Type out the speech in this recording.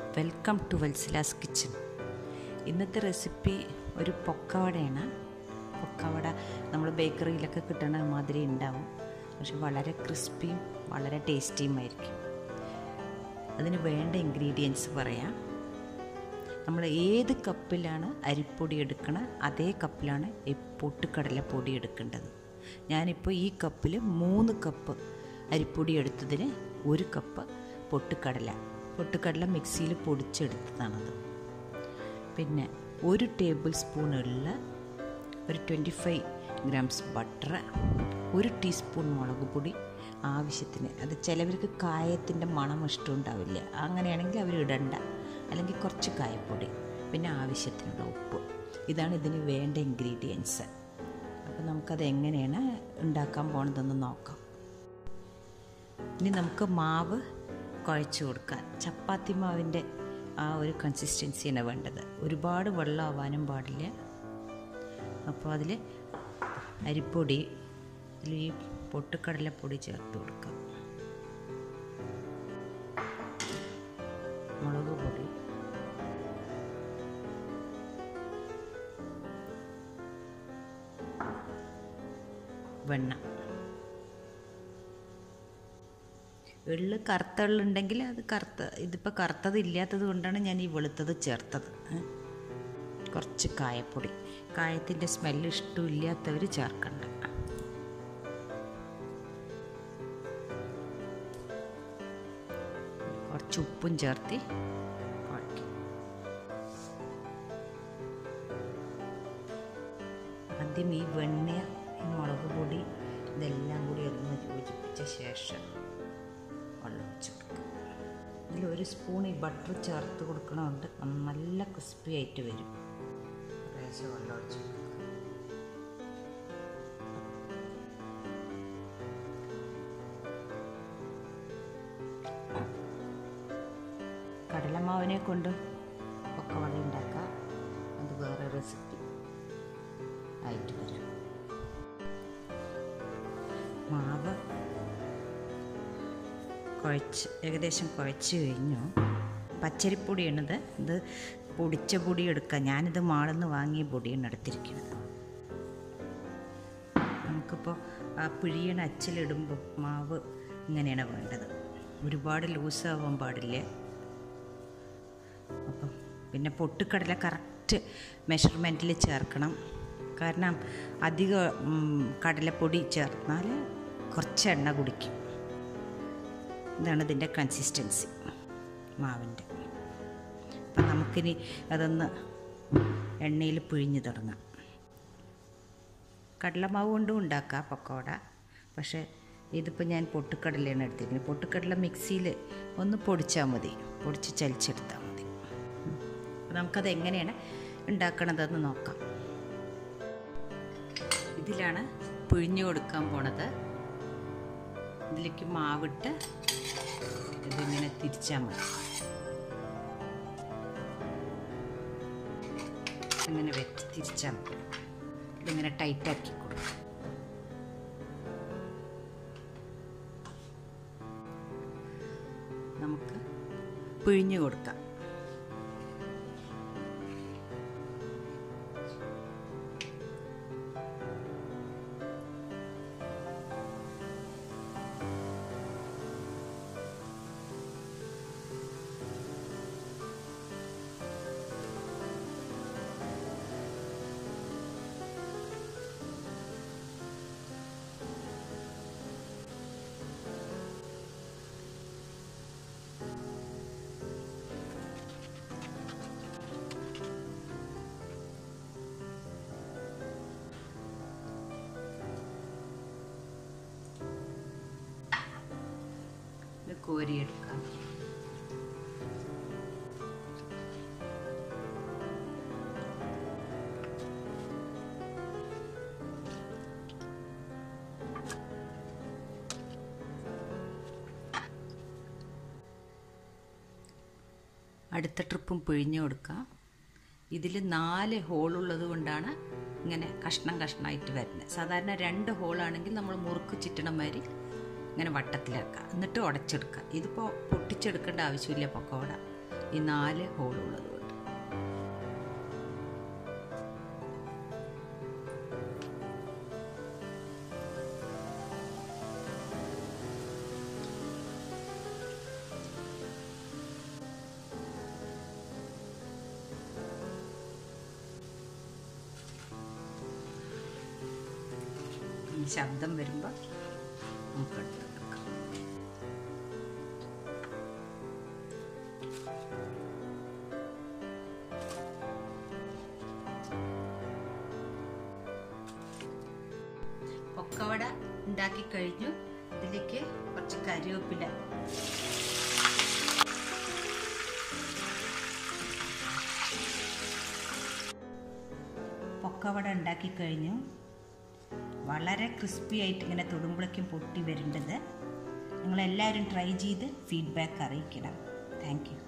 welcome to Vatsala's kitchen ഇന്നത്തെ recipe ഒരു പൊക്കവടയാണ് പൊക്കവട നമ്മൾ ബേക്കറിയിലൊക്കെ കിട്ടുന്ന മാതിരി ഉണ്ടാവും പക്ഷെ വളരെ ക്രിസ്പിയും വളരെ ടേസ്റ്റിയുമായിരിക്കും അതിന് വേണ്ട ഇൻഗ്രീഡിയൻസ് പറയാം നമ്മൾ ഏത് കപ്പിലാണ് അരിപ്പൊടി എടുക്കണം അതേ കപ്പിലാണ് ഈ പൊട്ടുകടലപ്പൊടി എടുക്കേണ്ടത് ഞാനിപ്പോൾ ഈ കപ്പിൽ മൂന്ന് കപ്പ് അരിപ്പൊടി എടുത്തതിന് ഒരു കപ്പ് പൊട്ടുകടല പൊട്ടുകടല മിക്സിയിൽ പൊടിച്ചെടുത്തതാണത് പിന്നെ ഒരു ടേബിൾ സ്പൂൺ ഉള്ള ഒരു ട്വൻറ്റി ഫൈവ് ഗ്രാംസ് ബട്ടർ ഒരു ടീസ്പൂൺ മുളക് പൊടി ആവശ്യത്തിന് അത് ചിലവർക്ക് കായത്തിൻ്റെ മണം ഇഷ്ടമുണ്ടാവില്ല അങ്ങനെയാണെങ്കിൽ അവർ ഇടണ്ട അല്ലെങ്കിൽ കുറച്ച് കായപ്പൊടി പിന്നെ ആവശ്യത്തിനുള്ള ഉപ്പ് ഇതാണ് ഇതിന് വേണ്ട ഇൻഗ്രീഡിയൻസ് അപ്പോൾ നമുക്കത് എങ്ങനെയാണ് ഉണ്ടാക്കാൻ പോണതെന്ന് നോക്കാം ഇനി നമുക്ക് മാവ് കുഴച്ച് കൊടുക്കാം ചപ്പാത്തി മാവിൻ്റെ ആ ഒരു കൺസിസ്റ്റൻസിയാണ് വേണ്ടത് ഒരുപാട് വെള്ളം ആവാനും പാടില്ല അപ്പോൾ അതിൽ അരിപ്പൊടി ഇതിൽ ഈ പൊട്ടുകടലപ്പൊടി ചേർത്ത് കൊടുക്കാം മുളക് പൊടി വെണ്ണ എള്ള് കറുത്ത എള്ളുണ്ടെങ്കിൽ അത് കറുത്ത ഇതിപ്പോൾ കറുത്തത് ഇല്ലാത്തത് കൊണ്ടാണ് ഞാൻ ഈ വെളുത്തത് ചേർത്തത് കുറച്ച് കായപ്പൊടി കായത്തിൻ്റെ സ്മെല്ല് ഇഷ്ടമില്ലാത്തവർ ചേർക്കണ്ട കുറച്ച് ഉപ്പും ചേർത്തി കുഴക്കി ആദ്യം ഈ വെണ്ണ മുളക് പൊടി ഇതെല്ലാം കൂടി ഒന്ന് യോജിപ്പിച്ച ശേഷം വെള്ളം ഒഴിച്ച് കൊടുക്കുക ഇതിൽ ഒരു സ്പൂൺ ഈ ബട്ടർ ചേർത്ത് കൊടുക്കണമുണ്ട് നല്ല ക്രിസ്പി ആയിട്ട് വരും കുറേശ്ശെ വെള്ളം ഒഴിച്ച് കൊടുക്കുക കടലമാവിനെ കൊണ്ട് പൊക്കവട ഉണ്ടാക്കാം അത് വേറെ റെസിപ്പി ആയിട്ട് വരാം മാവ് കുഴച്ച് ഏകദേശം കുഴച്ച് കഴിഞ്ഞു പച്ചരിപ്പൊടിയാണിത് ഇത് പൊടിച്ച പൊടി എടുക്കാം ഞാനിത് മാളിൽ നിന്ന് വാങ്ങിയ പൊടിയാണ് എടുത്തിരിക്കുന്നത് നമുക്കിപ്പോൾ ആ പിഴിയണ അച്ചിലിടുമ്പോൾ മാവ് ഇങ്ങനെയാണ് വേണ്ടത് ഒരുപാട് ലൂസാവാൻ പാടില്ല അപ്പം പിന്നെ പൊട്ടുകടല കറക്റ്റ് മെഷർമെൻറ്റിൽ ചേർക്കണം കാരണം അധിക കടലപ്പൊടി ചേർന്നാൽ കുറച്ച് എണ്ണ കുടിക്കും ഇതാണ് ഇതിൻ്റെ കൺസിസ്റ്റൻസി മാവിൻ്റെ അപ്പം നമുക്കിനി അതൊന്ന് എണ്ണയിൽ പിഴിഞ്ഞ് തുടങ്ങാം കടലമാവ് കൊണ്ടും ഉണ്ടാക്കാം പക്കോട പക്ഷേ ഇതിപ്പോൾ ഞാൻ പൊട്ടുക്കടലയാണ് എടുത്തിരിക്കുന്നത് പൊട്ടുക്കടല മിക്സിയിൽ ഒന്ന് പൊടിച്ചാൽ മതി പൊടിച്ച് ചലിച്ചെടുത്താൽ മതി അപ്പോൾ നമുക്കത് എങ്ങനെയാണ് ഉണ്ടാക്കണതെന്ന് നോക്കാം ഇതിലാണ് പിഴിഞ്ഞു കൊടുക്കാൻ പോണത് ഇതിലേക്ക് മാവിട്ട് ഇതിങ്ങനെ തിരിച്ചാൽ മതി ഇങ്ങനെ വെച്ച് തിരിച്ചാൽ മതി ഇതിങ്ങനെ ടൈറ്റാക്കി കൊടുക്കും നമുക്ക് പിഴിഞ്ഞു കൊടുക്കാം ഇത് കോരിയെടുക്കാം അടുത്ത ട്രിപ്പും പിഴിഞ്ഞു കൊടുക്കാം ഇതിൽ നാല് ഹോളുള്ളത് കൊണ്ടാണ് ഇങ്ങനെ കഷ്ണം കഷ്ണമായിട്ട് വരുന്നത് സാധാരണ രണ്ട് ഹോളാണെങ്കിൽ നമ്മൾ മുറുക്ക് ചുറ്റണ മാതിരി ഇങ്ങനെ വട്ടത്തിലാക്കുക എന്നിട്ട് ഉടച്ചെടുക്കുക ഇതിപ്പോൾ പൊട്ടിച്ചെടുക്കേണ്ട ആവശ്യമില്ല പക്കോട ഈ നാല് ഹോളുള്ളത് കൊണ്ട് ഈ ശബ്ദം വരുമ്പോൾ നമുക്ക് എടുത്ത് വെക്കാം പൊക്കവട ഉണ്ടാക്കി കഴിഞ്ഞു ഇതിലേക്ക് കുറച്ച് കറിവേപ്പില പൊക്കവട ഉണ്ടാക്കി കഴിഞ്ഞു വളരെ ക്രിസ്പി ആയിട്ട് ഇങ്ങനെ തൊടുമ്പോഴേക്കും പൊട്ടി വരേണ്ടത് നിങ്ങളെല്ലാവരും ട്രൈ ചെയ്ത് ഫീഡ്ബാക്ക് അറിയിക്കണം താങ്ക് യു